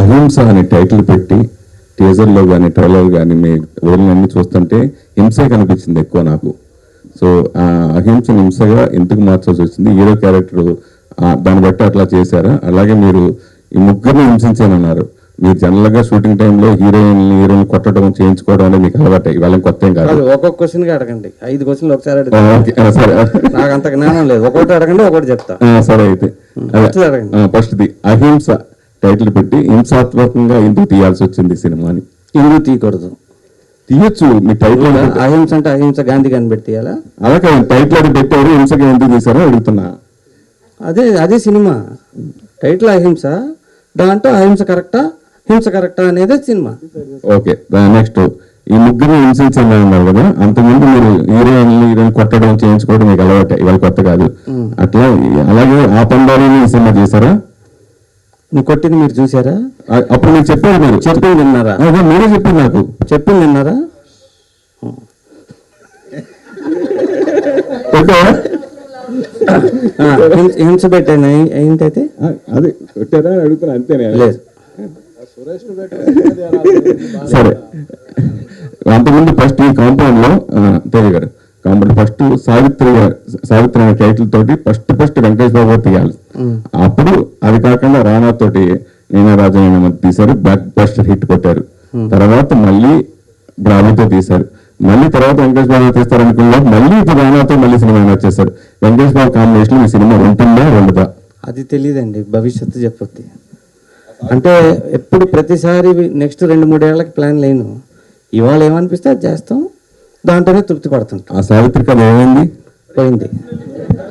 అహింస అనే టైటిల్ పెట్టి టీజర్లో కానీ ట్రైలర్ కానీ మీ వదిలినన్నీ చూస్తుంటే హింసే కనిపించింది ఎక్కువ నాకు సో ఆ అహింసను హింసగా ఎందుకు మార్చాల్సి వచ్చింది హీరో క్యారెక్టర్ దాన్ని బట్టి అట్లా చేశారా అలాగే మీరు ఈ ముగ్గురిని హింసించానన్నారు మీరు జనరల్ గా షూటింగ్ టైంలో హీరోయిన్ హీరోయిన్ కొట్టడం చేయించుకోవడం అనేది మీకు అలవాటే ఇవాళ కొత్త ఏం కాదు కాదు ఒక్కొక్క క్వశ్చన్ అడగండి ఐదు క్వశ్చన్లు ఒకసారి ఆ, అడిగితే ఓకే. ఆ, సరే నాకు అంత జ్ఞానం లేదు ఒకటి అడగండి ఒకటి చెప్తా ఆ, సరే అయితే ఫస్ట్ అడగండి ఫస్ట్ది అహింస టైటిల్ పెట్టి హింసాత్మకంగా ఎందుకు తీయాల్సి వచ్చింది ఈ సినిమాని ఎందుకు తీయకూడదు తీయొచ్చు మీ టైటిల్ అహింస అంటే అహింస గాంధీ కనిపెట్టి తీయాలా అలాగే టైటిల్ అది పెట్టారు హింసగా ఎందుకు తీసారో అడుగుతున్నా అదే అదే సినిమా టైటిల్ అహింస దాంట్లో అహింస కరెక్టా హింస కరెక్టా అనేదే సినిమా ఓకే నెక్స్ట్ ఈ ముగ్గురు హింసించాలని అన్నారు కదా అంతకుముందు మీరు హీరోయిన్ హీరోయిన్ కొట్టడం చేయించుకోవడం మీకు అలవాటే ఇవాళ కొత్త కాదు అట్లా అలాగే ఆ పందాలని ఈ సినిమా చేశారా నువ్వు కొట్టింది మీరు చూసారా ఆ- అప్పుడు మీరు చెప్పారు మీరు చెప్పింది విన్నారా అదే మీరే చెప్పారు నాకు చెప్పింది విన్నారా కొట్టారా? ఆ, హింస- హింస పెట్టాను ఏంటైతే ఆ, అదే కొట్టారా అని అడుగుతున్నా అంతేనే లేదు సరే అంతకుముందు ఫస్ట్ ఈ కాంపౌండ్ లో ఆ, తేజ గారు కాంపౌండ్ ఫస్ట్ సావిత్రి గారు- సావిత్రి అనే టైటిల్ తోటి ఫస్ట్ ఫస్ట్ వెంకటేష్ బాబు గారు తీయాలి అప్పుడు అది కాకుండా రానా తోటి నీనారాజు అనే మధ్య తీశారు బ్లాక్ బస్టర్ హిట్ కొట్టారు తర్వాత మళ్ళీ బ్రాహ్మణతో తీశారు మళ్ళీ తర్వాత వెంకటేష్ బాబు తీస్తారు అనుకున్నా మళ్ళీ ఇది రానాతో మళ్ళీ సినిమా వచ్చేసారు వెంకటేష్ బాబు కాంబినేషన్ ఈ సినిమా ఉంటుందా ఉండదా అది తెలియదండి భవిష్యత్తు చెప్పొద్ది అంటే ఎప్పుడు ప్రతిసారి నెక్స్ట్ రెండు మూడేళ్లకి ప్లాన్ లేను ఇవాళ ఏమనిపిస్తే అది చేస్తాం దాంట్లోనే తృప్తి పడుతుంటాం ఆ సావిత్రి కథ ఏమైంది పోయింది